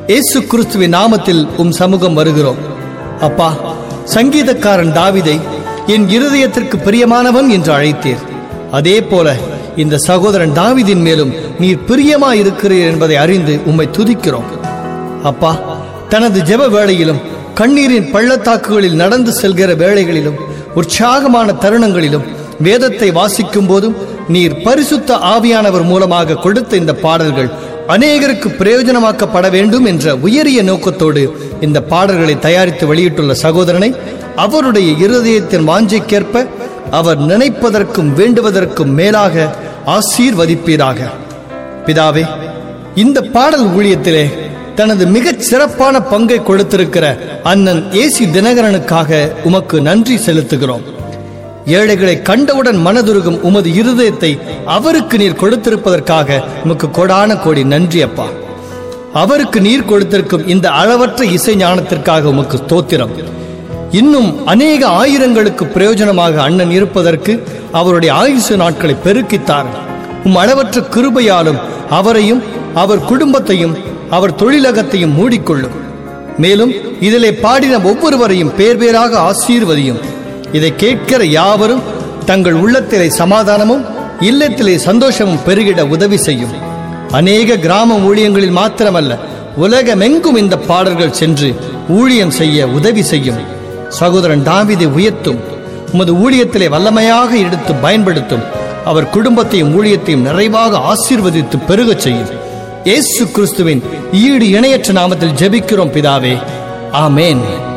இயேசு கிறிஸ்துவின் நாமத்தில் உம் சமூகம் வருகிறோம் அப்பா சங்கீதக்காரன் தாவிதை என் இருதயத்திற்கு பிரியமானவன் என்று அழைத்தீர் அதே போல இந்த சகோதரன் தாவிதின் மேலும் நீர் பிரியமாயிருக்கிறீர் என்பதை அறிந்து உம்மை துதிக்கிறோம் அப்பா தனது ஜெப வேளையிலும் கண்ணீரின் பள்ளத்தாக்குகளில் நடந்து செல்கிற வேளைகளிலும் உற்சாகமான தருணங்களிலும் வேதத்தை வாசிக்கும் போதும் நீர் பரிசுத்த ஆவியானவர் மூலமாக கொடுத்த இந்த பாடல்கள் அநேகருக்கு பிரயோஜனமாக்கப்பட வேண்டும் என்ற உயரிய நோக்கத்தோடு இந்த பாடல்களை தயாரித்து வெளியிட்டுள்ள சகோதரனை அவருடைய இருதயத்தின் வாஞ்சைக்கேற்ப அவர் நினைப்பதற்கும் வேண்டுவதற்கும் மேலாக ஆசீர்வதிப்பீராக பிதாவே இந்த பாடல் ஊழியத்திலே தனது மிகச் சிறப்பான பங்கை கொடுத்திருக்கிற அண்ணன் ஏசி தினகரனுக்காக உமக்கு நன்றி செலுத்துகிறோம் ஏழைகளை கண்டவுடன் மனதுருகும் உமது இருதயத்தை அவருக்கு நீர் கொடுத்திருப்பதற்காக உமக்கு கொடான கோடி நன்றி அப்பா அவருக்கு நீர் கொடுத்திருக்கும் இந்த அளவற்ற இசை ஞானத்திற்காக உமக்கு ஸ்தோத்திரம் இன்னும் அநேக ஆயிரங்களுக்கு பிரயோஜனமாக அண்ணன் இருப்பதற்கு அவருடைய ஆயுசு நாட்களை பெருக்கித்தார் உம் அளவற்ற கிருபையாலும் அவரையும் அவர் குடும்பத்தையும் அவர் தொழிலகத்தையும் மூடிக்கொள்ளும் மேலும் இதிலே பாடின ஒவ்வொருவரையும் பேர் பேராக ஆசீர்வதியும் இதை கேட்கிற யாவரும் தங்கள் உள்ளத்திலே சமாதானமும் இல்லத்திலே சந்தோஷமும் பெருகிட உதவி செய்யும் அநேக கிராம ஊழியங்களில் மாத்திரமல்ல உலகமெங்கும் இந்த பாடல்கள் சென்று ஊழியம் செய்ய உதவி செய்யும் சகோதரன் தாவிதை உயர்த்தும் உமது ஊழியத்திலே வல்லமையாக எடுத்து பயன்படுத்தும் அவர் குடும்பத்தையும் ஊழியத்தையும் நிறைவாக ஆசீர்வதித்து பெருகச் செய்யும் இயேசு கிறிஸ்துவின் ஈடு இணையற்ற நாமத்தில் ஜெபிக்கிறோம் பிதாவே ஆமேன்